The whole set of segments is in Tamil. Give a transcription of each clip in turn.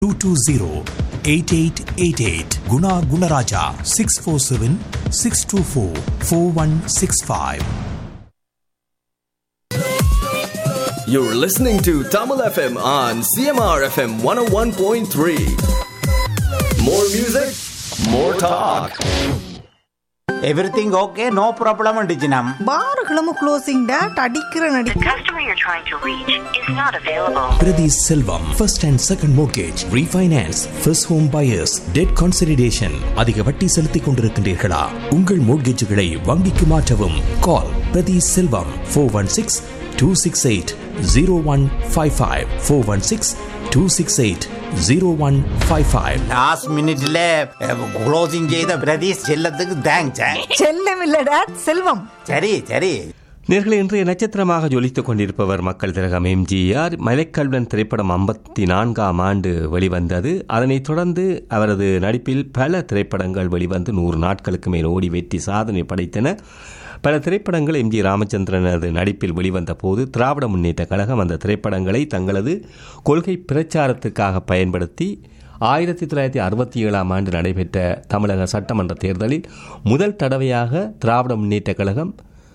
220-8888 Guna Gunaraja 647-624-4165 You're listening to Tamil FM on CMR FM 101.3. More music, more talk. Everything okay no problem டிஜினம் பார்களும் க்ளோசிங் டேட் அடிக்கிற நடி The customer you're trying to reach is not available. Priti Selvam First and Second Mortgage Refinance First Home Buyers Debt Consolidation அதிக வட்டி செலுத்திக் கொண்டிருக்கின்றீர்களா உங்கள் மோட்கேஜுகளை வங்கிக்கு மாற்றவும் call Prathi Selvam four one six two six eight zero one five five four one six two six eight zero one five five last மினிட்ல க்ளோசிங் செய்த பிரதீஷ் செல்லத்துக்கு தேங்க்ஸ் செல்லம் இல்ல டேட் செல்வம் சரி சரி நேர்களை இன்றைய நட்சத்திரமாக ஜொலித்துக் கொண்டிருப்பவர் மக்கள் திலகம் எம்ஜிஆர் மலைக்கல்வன் திரைப்படம் ஐம்பத்தி நான்காம் ஆண்டு வெளிவந்தது அதனைத் தொடர்ந்து அவரது நடிப்பில் பல திரைப்படங்கள் வெளிவந்து நூறு நாட்களுக்கு மேல் ஓடி வெற்றி சாதனை படைத்தன பல திரைப்படங்கள் எம் ஜி ராமச்சந்திரனது நடிப்பில் வெளிவந்த போது திராவிட முன்னேற்ற கழகம் அந்த திரைப்படங்களை தங்களது கொள்கை பிரச்சாரத்துக்காக பயன்படுத்தி ஆயிரத்தி தொள்ளாயிரத்தி அறுபத்தி ஏழாம் ஆண்டு நடைபெற்ற தமிழக சட்டமன்ற தேர்தலில் முதல் தடவையாக திராவிட முன்னேற்ற கழகம்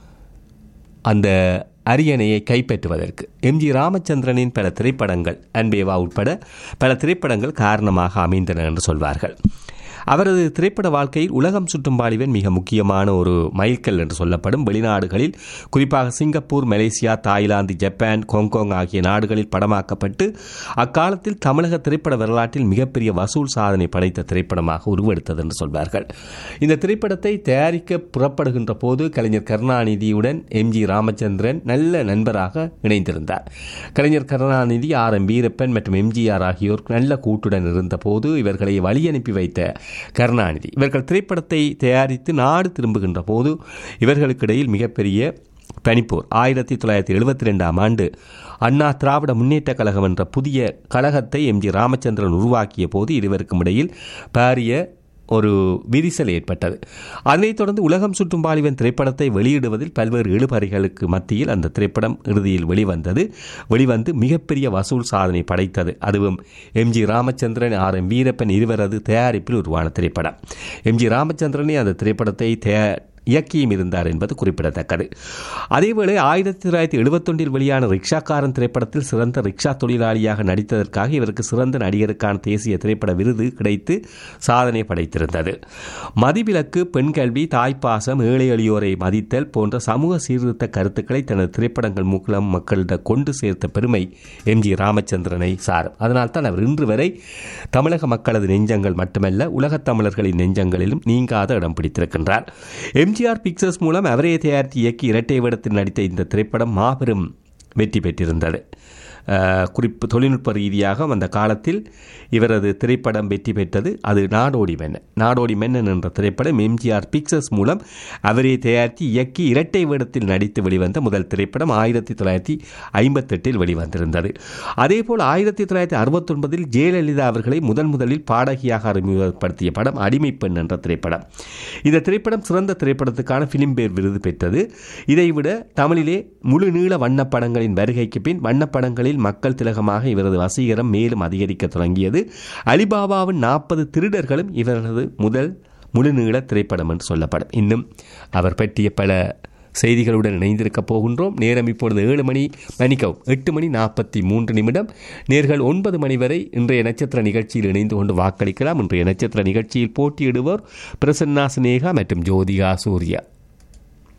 அந்த அரியணையை கைப்பற்றுவதற்கு எம்ஜி ராமச்சந்திரனின் பல திரைப்படங்கள் அன்பேவா உட்பட பல திரைப்படங்கள் காரணமாக அமைந்தன என்று சொல்வார்கள் அவரது திரைப்பட வாழ்க்கையில் உலகம் சுற்றும் வாலிபன் மிக முக்கியமான ஒரு மைல்கல் என்று சொல்லப்படும் வெளிநாடுகளில் குறிப்பாக Singapore Malaysia Thailand Japan Hong Kong ஆகிய நாடுகளில் படமாக்கப்பட்டு அக்காலத்தில் தமிழக திரைப்பட வரலாற்றில் மிகப்பெரிய வசூல் சாதனை படைத்த திரைப்படமாக உருவெடுத்தது என்று சொல்வார்கள் இந்த திரைப்படத்தை தயாரிக்க புறப்படுகின்ற போது கலைஞர் கருணாநிதியுடன் எம்ஜி ராமச்சந்திரன் நல்ல நண்பராக இணைந்திருந்தார் கலைஞர் கருணாநிதி ஆர் எம் வீரப்பன் மற்றும் எம்ஜிஆர் ஆகியோர் நல்ல கூட்டுடன் இருந்தபோது இவர்களை வழி அனுப்பி வைத்த கருணாநிதி இவர்கள் திரைப்படத்தை தயாரித்து நாடு திரும்புகின்ற போது இவர்களுக்கிடையில் மிகப்பெரிய பனிப்போர் ஆயிரத்தி தொள்ளாயிரத்தி எழுபத்தி ரெண்டாம் ஆண்டு அண்ணா திராவிட முன்னேற்ற கழகம் என்ற புதிய கழகத்தை எம்ஜி ராமச்சந்திரன் உருவாக்கிய போது இருவருக்கும் இடையில் பாரிய ஒரு விரிசல் ஏற்பட்டது அதனைத் தொடர்ந்து உலகம் சுற்றும் பாலிவன் திரைப்படத்தை வெளியிடுவதில் பல்வேறு இழுபறிகளுக்கு மத்தியில் அந்த திரைப்படம் இறுதியில் வெளிவந்தது வெளிவந்து மிகப்பெரிய வசூல் சாதனை படைத்தது அதுவும் MG Ramachandran R M Veerappan இருவரது தயாரிப்பில் உருவான திரைப்படம் எம்ஜி ராமச்சந்திரனே அந்த திரைப்படத்தை தயா இயக்கியும் இருந்தார் என்பது குறிப்பிடத்தக்கது அதேவேளை ஆயிரத்தி தொள்ளாயிரத்தி எழுபத்தொன்றில் வெளியான ரிக்ஷாக்காரன் திரைப்படத்தில் சிறந்த ரிக்ஷா தொழிலாளியாக நடித்ததற்காக இவருக்கு சிறந்த நடிகருக்கான தேசிய திரைப்பட விருது கிடைத்து சாதனை படைத்திருந்தது மதிவிலக்கு பெண் கல்வி தாய்ப்பாசம் ஏழை எளியோரை மதித்தல் போன்ற சமூக சீர்திருத்த கருத்துக்களை தனது திரைப்படங்கள் மூலம் மக்களிடம் கொண்டு சேர்த்த பெருமை எம் ஜி ராமச்சந்திரனை சாரும் அதனால்தான் அவர் இன்று வரை தமிழக மக்களது நெஞ்சங்கள் மட்டுமல்ல உலகத் தமிழர்களின் நெஞ்சங்களிலும் நீங்காத இடம் பிடித்திருக்கின்றார் எம்ஜிஆர் பிக்சர்ஸ் மூலம் அவரே தயாரித்து இயக்கி இரட்டை வேடத்தில் நடித்த இந்த திரைப்படம் மாபெரும் வெற்றி பெற்றிருந்தது அஹ், குறிப்பு தொழில்நுட்ப ரீதியாக அந்த காலத்தில் இவரது திரைப்படம் வெற்றி பெற்றது அது நாடோடி மன்னன் நாடோடி மன்னன் என்ற திரைப்படம் எம்ஜிஆர் பிக்சர்ஸ் மூலம் அவரே தயாரித்து இயக்கி இரட்டை வேடத்தில் நடித்து வெளிவந்த முதல் திரைப்படம் ஆயிரத்தி தொள்ளாயிரத்தி ஐம்பத்தெட்டில் வெளிவந்திருந்தது அதேபோல் ஆயிரத்தி தொள்ளாயிரத்தி அறுபத்தொன்பதில் ஜெயலலிதா அவர்களை முதன் முதலில் பாடகியாக அறிமுகப்படுத்திய படம் அடிமைப்பெண் என்ற திரைப்படம் இந்த திரைப்படம் சிறந்த திரைப்படத்துக்கான பிலிம்பேர் விருது பெற்றது இதைவிட தமிழிலே முழு நீள வண்ணப்படங்களின் வருகைக்கு பின் வண்ணப்படங்களில் மக்கள் திலகமாக இவரது வசீகரம் மேலும் அதிகரிக்க தொடங்கியது அலிபாபாவின் நாற்பது திருடர்களும் இவரது முதல் முழுநீள திரைப்படம் என்று சொல்லப்படும் இன்னும் அவர் பற்றிய பல செய்திகளுடன் இணைந்திருக்கப் போகின்றோம் நேரம் இப்பொழுது ஏழு மணி மணிக்கவும் எட்டு மணி நாற்பத்தி மூன்று நிமிடம் நேர்கள் ஒன்பது மணி வரை இன்றைய நட்சத்திர நிகழ்ச்சியில் இணைந்து கொண்டு வாக்களிக்கலாம் இன்றைய நட்சத்திர நிகழ்ச்சியில் போட்டியிடுவோர் பிரசன்னா சினேகா மற்றும் ஜோதிகா சூர்யா